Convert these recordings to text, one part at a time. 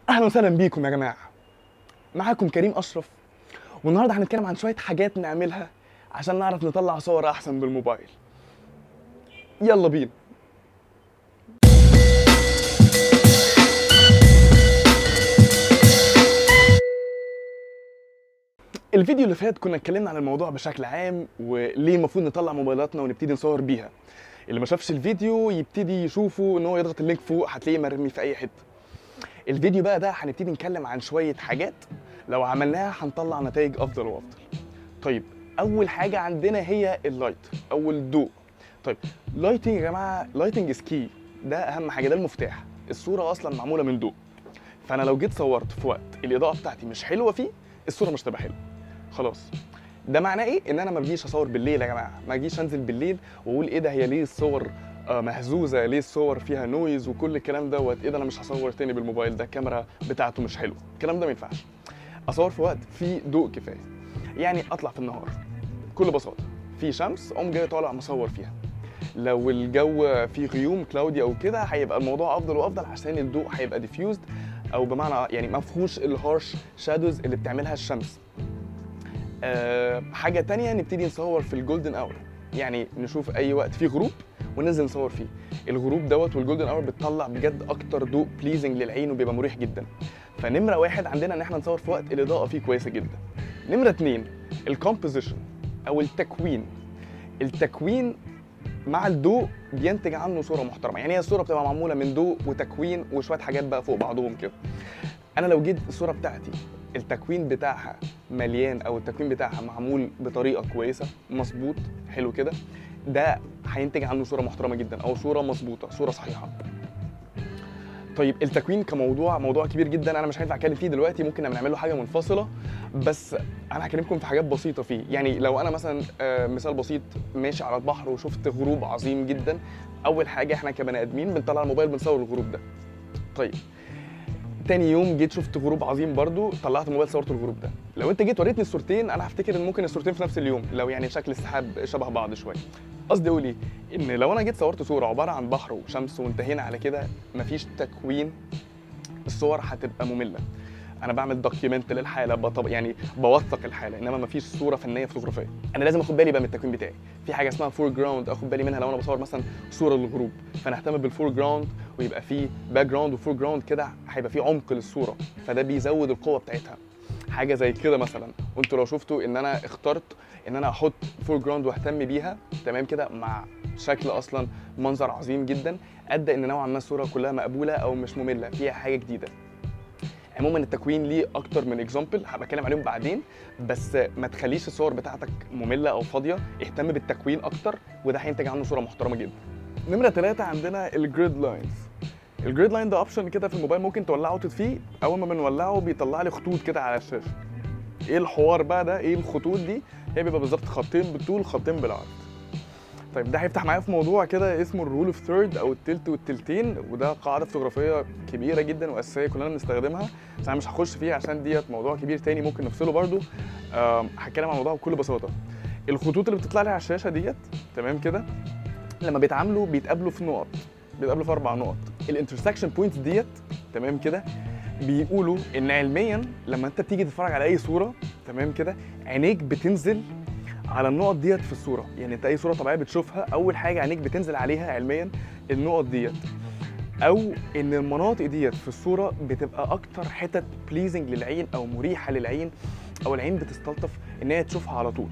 اهلا وسهلا بيكم يا جماعه معاكم كريم اشرف والنهارده هنتكلم عن شويه حاجات نعملها عشان نعرف نطلع صور احسن بالموبايل يلا بينا الفيديو اللي فات كنا اتكلمنا عن الموضوع بشكل عام وليه المفروض نطلع موبايلاتنا ونبتدي نصور بيها اللي ما شافش الفيديو يبتدي يشوفه ان هو يضغط اللينك فوق هتلاقيه مرمي في اي حته الفيديو بقى ده هنبتدي نتكلم عن شويه حاجات لو عملناها هنطلع نتائج افضل وافضل طيب اول حاجه عندنا هي اللايت او الضوء طيب لايتنج يا جماعه لايتنج از كي ده اهم حاجه ده المفتاح الصوره اصلا معموله من ضوء فانا لو جيت صورت في وقت الاضاءه بتاعتي مش حلوه فيه الصوره مش تبقى حلوه خلاص ده معناه ايه ان انا ما بجيش اصور بالليل يا جماعه ما اجيش انزل بالليل واقول ايه ده هي ليه الصور آه، مهزوزه ليه الصور فيها نويز وكل الكلام دوت ايه ده انا مش هصور تاني بالموبايل ده الكاميرا بتاعته مش حلوه الكلام ده ما ينفعش اصور في وقت فيه ضوء كفايه يعني اطلع في النهار بكل بساطه في شمس اقوم جاي طالع مصور فيها لو الجو فيه غيوم كلاودي او كده هيبقى الموضوع افضل وافضل عشان الضوء هيبقى ديفيوزد او بمعنى يعني ما فيهوش الهارش شادوز اللي بتعملها الشمس أه حاجه تانية نبتدي نصور في الجولدن اور يعني نشوف اي وقت فيه غروب وننزل نصور فيه الغروب دوت والجولدن اور بتطلع بجد اكتر ضوء بليزنج للعين وبيبقى مريح جدا فنمره واحد عندنا ان احنا نصور في وقت الاضاءه فيه كويسه جدا نمره اتنين الكومبوزيشن او التكوين التكوين مع الضوء بينتج عنه صوره محترمه يعني هي الصوره بتبقى معموله من ضوء وتكوين وشويه حاجات بقى فوق بعضهم كده انا لو جيت الصوره بتاعتي التكوين بتاعها مليان او التكوين بتاعها معمول بطريقه كويسه مظبوط حلو كده ده هينتج عنه صوره محترمه جدا او صوره مظبوطه صوره صحيحه طيب التكوين كموضوع موضوع كبير جدا انا مش هينفع اتكلم فيه دلوقتي ممكن نبقى نعمل له حاجه منفصله بس انا هكلمكم في حاجات بسيطه فيه يعني لو انا مثلا آه، مثال بسيط ماشي على البحر وشفت غروب عظيم جدا اول حاجه احنا كبني ادمين بنطلع الموبايل بنصور الغروب ده طيب تاني يوم جيت شفت غروب عظيم برضو طلعت الموبايل صورت الغروب ده لو انت جيت وريتني الصورتين انا هفتكر ان ممكن الصورتين في نفس اليوم لو يعني شكل السحاب شبه بعض شويه قصدي اقول ايه ان لو انا جيت صورت صوره عباره عن بحر وشمس وانتهينا على كده مفيش تكوين الصور هتبقى ممله انا بعمل دوكيومنت للحاله بطب يعني بوثق الحاله انما مفيش صوره فنيه فوتوغرافيه انا لازم اخد بالي بقى من التكوين بتاعي في حاجه اسمها فور جراوند اخد بالي منها لو انا بصور مثلا صوره للغروب فانا اهتم بالفور جراوند ويبقى في باك جراوند وفور جراوند كده هيبقى في عمق للصوره فده بيزود القوه بتاعتها حاجه زي كده مثلا وانتوا لو شفتوا ان انا اخترت ان انا احط فور جراوند واهتم بيها تمام كده مع شكل اصلا منظر عظيم جدا ادى ان نوعا ما الصوره كلها مقبوله او مش ممله فيها حاجه جديده عموما التكوين ليه اكتر من اكزامبل هبقى اتكلم عليهم بعدين بس ما تخليش الصور بتاعتك ممله او فاضيه اهتم بالتكوين اكتر وده هينتج عنه صوره محترمه جدا نمره ثلاثة عندنا الجريد لاينز الجريد لاين ده اوبشن كده في الموبايل ممكن تولعه وتطفيه اول ما بنولعه بيطلع لي خطوط كده على الشاشه ايه الحوار بقى ده ايه الخطوط دي هي بيبقى بالظبط خطين بالطول خطين بالعرض طيب ده هيفتح معايا في موضوع كده اسمه الرول اوف ثيرد او التلت والتلتين وده قاعده فوتوغرافيه كبيره جدا واساسيه كلنا بنستخدمها بس انا مش هخش فيها عشان ديت موضوع كبير تاني ممكن نفصله برضو آم، هتكلم عن الموضوع بكل بساطه الخطوط اللي بتطلع لي على الشاشه ديت تمام كده لما بيتعاملوا بيتقابلوا في نقط بيتقابلوا في اربع نقط الانترسكشن بوينتس ديت تمام كده بيقولوا ان علميا لما انت بتيجي تتفرج على اي صوره تمام كده عينيك بتنزل على النقط ديت في الصوره يعني انت اي صوره طبيعيه بتشوفها اول حاجه عينيك بتنزل عليها علميا النقط ديت او ان المناطق ديت في الصوره بتبقى اكتر حتت بليزنج للعين او مريحه للعين او العين بتستلطف ان هي تشوفها على طول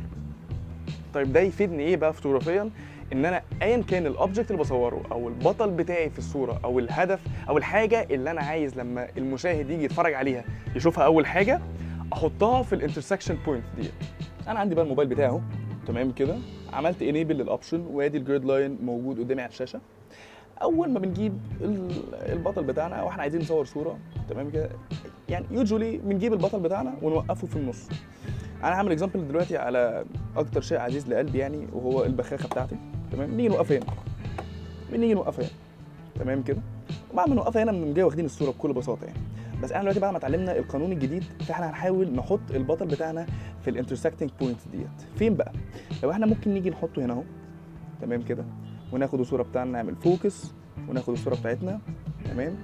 طيب ده يفيدني ايه بقى فوتوغرافيا ان انا ايا كان الاوبجكت اللي بصوره او البطل بتاعي في الصوره او الهدف او الحاجه اللي انا عايز لما المشاهد يجي يتفرج عليها يشوفها اول حاجه احطها في الانترسكشن بوينت ديت انا عندي بقى الموبايل بتاعي اهو تمام كده عملت انيبل للاوبشن وادي الجريد لاين موجود قدامي على الشاشه اول ما بنجيب ال- البطل بتاعنا او احنا عايزين نصور صوره تمام كده يعني يوجولي بنجيب البطل بتاعنا ونوقفه في النص انا هعمل اكزامبل دلوقتي على اكتر شيء عزيز لقلبي يعني وهو البخاخه بتاعتي تمام نيجي نوقفها هنا بنيجي نوقفها هنا تمام كده وبعد ما نوقفها هنا بنقوم جاي واخدين الصوره بكل بساطه يعني بس احنا دلوقتي بعد ما اتعلمنا القانون الجديد فاحنا هنحاول نحط البطل بتاعنا في الانترسكتنج بوينتس ديت فين بقى لو احنا ممكن نيجي نحطه هنا اهو تمام كده وناخد الصوره بتاعنا نعمل فوكس وناخد الصوره بتاعتنا تمام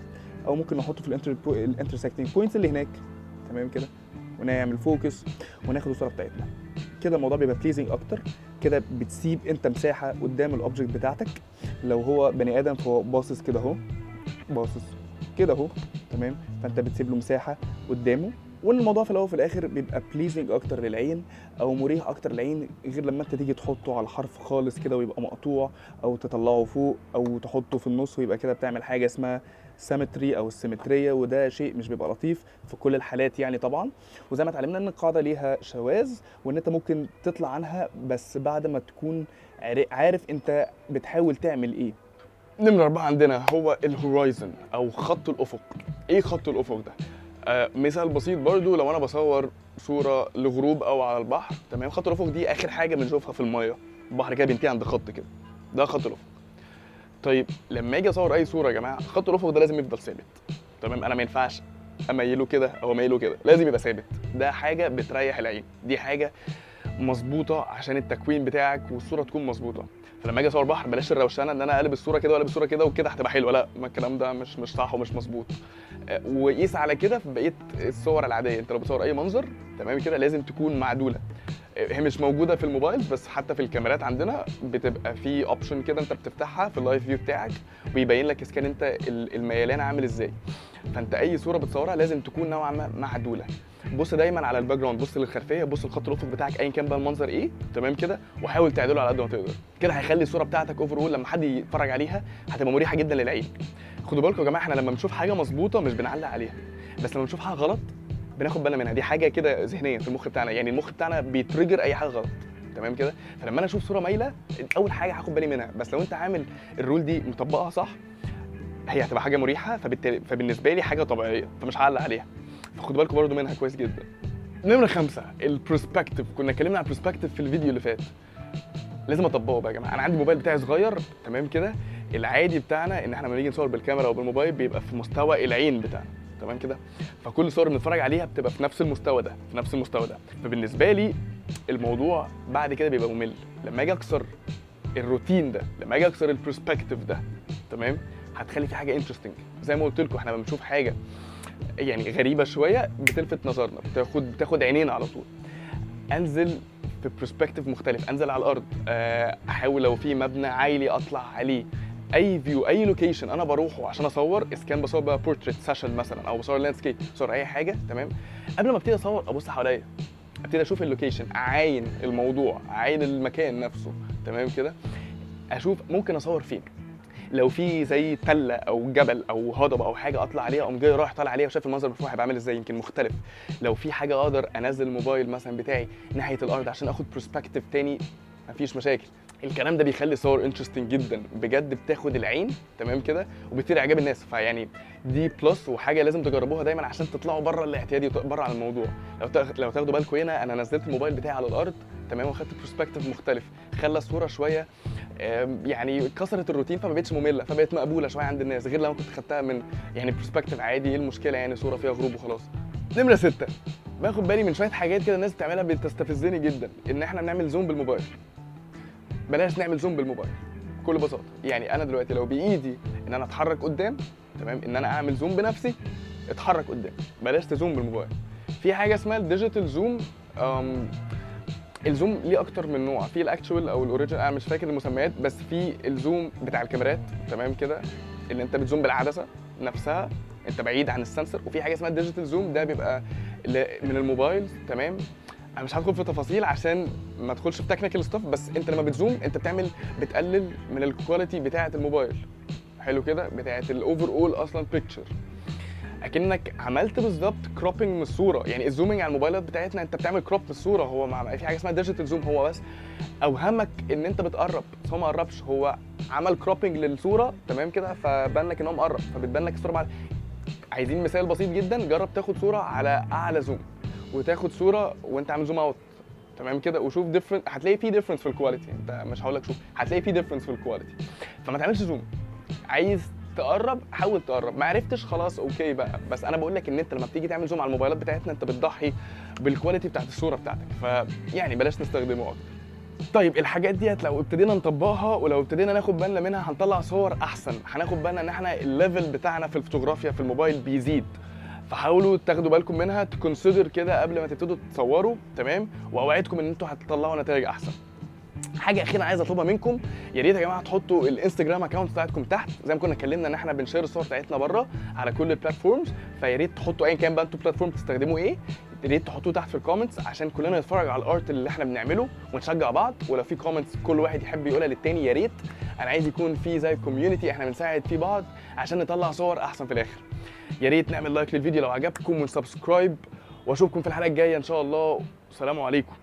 او ممكن نحطه في الانتر الانترسكتنج بوينتس اللي هناك تمام كده ونعمل فوكس وناخد الصوره بتاعتنا كده الموضوع بيبقى بليزنج اكتر كده بتسيب انت مساحه قدام الاوبجكت بتاعتك لو هو بني ادم فهو باصص كده اهو باصص كده اهو تمام فانت بتسيب له مساحه قدامه وان الموضوع في الاول وفي الاخر بيبقى بليزنج اكتر للعين او مريح اكتر للعين غير لما انت تيجي تحطه على حرف خالص كده ويبقى مقطوع او تطلعه فوق او تحطه في النص ويبقى كده بتعمل حاجه اسمها سيمتري او السيمتريه وده شيء مش بيبقى لطيف في كل الحالات يعني طبعا وزي ما اتعلمنا ان القاعده ليها شواذ وان انت ممكن تطلع عنها بس بعد ما تكون عار- عارف انت بتحاول تعمل ايه نمرة أربعة عندنا هو الهورايزن أو خط الأفق إيه خط الأفق ده؟ آه مثال بسيط برضو لو أنا بصور صورة لغروب أو على البحر تمام خط الأفق دي آخر حاجة بنشوفها في المية البحر كده بينتهي عند خط كده ده خط الأفق طيب لما أجي أصور أي صورة يا جماعة خط الأفق ده لازم يفضل ثابت تمام أنا ما ينفعش أميله كده أو أميله كده لازم يبقى ثابت ده حاجة بتريح العين دي حاجة مظبوطة عشان التكوين بتاعك والصورة تكون مظبوطة فلما اجي اصور بحر بلاش الروشنه ان انا اقلب الصوره كده واقلب الصوره كده وكده هتبقى حلوه لا ما الكلام ده مش مش صح ومش مظبوط آه، وقيس على كده في بقيه الصور العاديه انت لو بتصور اي منظر تمام كده لازم تكون معدوله آه، هي مش موجوده في الموبايل بس حتى في الكاميرات عندنا بتبقى في اوبشن كده انت بتفتحها في اللايف فيو بتاعك ويبين لك اذا كان انت ال- الميلان عامل ازاي فانت اي صوره بتصورها لازم تكون نوعا ما معدوله بص دايما على الباك جراوند بص للخلفيه بص لخط الافق بتاعك ايا كان بقى المنظر ايه تمام كده وحاول تعدله على قد ما تقدر كده هيخلي الصوره بتاعتك اوفر لما حد يتفرج عليها هتبقى مريحه جدا للعين خدوا بالكم يا جماعه احنا لما بنشوف حاجه مظبوطه مش بنعلق عليها بس لما بنشوف حاجه غلط بناخد بالنا منها دي حاجه كده ذهنيه في المخ بتاعنا يعني المخ بتاعنا بيتريجر اي حاجه غلط تمام كده فلما انا اشوف صوره مايله اول حاجه هاخد بالي منها بس لو انت عامل الرول دي مطبقها صح هي هتبقى حاجه مريحه فبالتالي فبالنسبه لي حاجه طبيعيه فمش هعلق عليها فخدوا بالكم برضو منها كويس جدا نمرة خمسة البروسبكتيف كنا اتكلمنا عن البروسبكتيف في الفيديو اللي فات لازم اطبقه بقى يا جماعه انا عندي الموبايل بتاعي صغير تمام كده العادي بتاعنا ان احنا لما نيجي نصور بالكاميرا او بالموبايل بيبقى في مستوى العين بتاعنا تمام كده فكل الصور اللي بنتفرج عليها بتبقى في نفس المستوى ده في نفس المستوى ده فبالنسبه لي الموضوع بعد كده بيبقى ممل لما اجي اكسر الروتين ده لما اجي اكسر البروسبكتيف ده تمام هتخلي في حاجه انترستنج زي ما قلت لكم احنا لما بنشوف حاجه يعني غريبه شويه بتلفت نظرنا بتاخد بتاخد عينينا على طول انزل في برسبكتيف مختلف انزل على الارض آه، احاول لو في مبنى عالي اطلع عليه اي فيو اي لوكيشن انا بروحه عشان اصور اذا كان بصور بقى بورتريت سيشن مثلا او بصور لاندسكيب بصور اي حاجه تمام قبل ما ابتدي اصور ابص حواليا ابتدي اشوف اللوكيشن اعاين الموضوع اعاين المكان نفسه تمام كده اشوف ممكن اصور فين لو في زي تله او جبل او هضبه او حاجه اطلع عليها اقوم جاي رايح طالع عليها وشايف المنظر من فوق هيبقى عامل ازاي يمكن مختلف لو في حاجه اقدر انزل الموبايل مثلا بتاعي ناحيه الارض عشان اخد برسبكتيف تاني مفيش مشاكل الكلام ده بيخلي الصور انترستنج جدا بجد بتاخد العين تمام كده وبتثير اعجاب الناس فيعني دي بلس وحاجه لازم تجربوها دايما عشان تطلعوا بره الاعتيادي بره عن الموضوع لو تاخ- لو تاخدوا بالكم هنا انا نزلت الموبايل بتاعي على الارض تمام واخدت برسبكتيف مختلف خلى الصوره شويه آم، يعني كسرت الروتين فما بقتش ممله فبقت مقبوله شويه عند الناس غير لما كنت خدتها من يعني برسبكتيف عادي ايه المشكله يعني صوره فيها غروب وخلاص نمره ستة باخد بالي من شويه حاجات كده الناس بتعملها بتستفزني جدا ان احنا بنعمل زوم بالموبايل بلاش نعمل زوم بالموبايل بكل بساطه يعني انا دلوقتي لو بايدي ان انا اتحرك قدام تمام ان انا اعمل زوم بنفسي اتحرك قدام بلاش تزوم بالموبايل في حاجه اسمها الديجيتال زوم أم، الزوم ليه اكتر من نوع في الاكتشوال او الاوريجينال انا مش فاكر المسميات بس في الزوم بتاع الكاميرات تمام كده اللي انت بتزوم بالعدسه نفسها انت بعيد عن السنسور وفي حاجه اسمها الديجيتال زوم ده بيبقى ل- من الموبايل تمام انا مش هدخل في تفاصيل عشان ما ادخلش في تكنيكال ستاف بس انت لما بتزوم انت بتعمل بتقلل من الكواليتي بتاعه الموبايل حلو كده بتاعه الاوفر اول اصلا بيكتشر اكنك عملت بالظبط كروبنج من الصوره يعني الزومنج على الموبايلات بتاعتنا انت بتعمل كروب من الصوره هو مع في حاجه اسمها ديجيتال زوم هو بس اوهمك ان انت بتقرب بس هو ما قربش هو عمل كروبنج للصوره تمام كده فبان لك ان هو مقرب فبتبان لك الصوره بعد عايزين مثال بسيط جدا جرب تاخد صوره على اعلى زوم وتاخد صوره وانت عامل زوم اوت تمام كده وشوف ديفرنت هتلاقي في ديفرنس في الكواليتي انت مش هقول لك شوف هتلاقي في ديفرنس في الكواليتي فما تعملش زوم عايز تقرب حاول تقرب ما عرفتش خلاص اوكي بقى بس انا بقول لك ان انت لما بتيجي تعمل زوم على الموبايلات بتاعتنا انت بتضحي بالكواليتي بتاعت الصوره بتاعتك فيعني بلاش نستخدمه اكتر طيب الحاجات ديت لو ابتدينا نطبقها ولو ابتدينا ناخد بالنا منها هنطلع صور احسن هناخد بالنا ان احنا الليفل بتاعنا في الفوتوغرافيا في الموبايل بيزيد فحاولوا تاخدوا بالكم منها تكونسيدر كده قبل ما تبتدوا تصوروا تمام واوعدكم ان انتوا هتطلعوا نتائج احسن حاجه اخيره عايز اطلبها منكم يا ريت يا جماعه تحطوا الانستجرام اكونت بتاعتكم تحت زي ما كنا اتكلمنا ان احنا بنشير الصور بتاعتنا بره على كل البلاتفورمز فيا ريت تحطوا ايا كان بقى انتوا بلاتفورم بتستخدموا ايه يا ريت تحطوه تحت في الكومنتس عشان كلنا نتفرج على الارت اللي احنا بنعمله ونشجع بعض ولو في كومنتس كل واحد يحب يقولها للتاني يا ريت انا عايز يكون في زي كوميونتي احنا بنساعد فيه بعض عشان نطلع صور احسن في الاخر يا ريت نعمل لايك للفيديو لو عجبكم وسبسكرايب واشوفكم في الحلقه الجايه ان شاء الله والسلام عليكم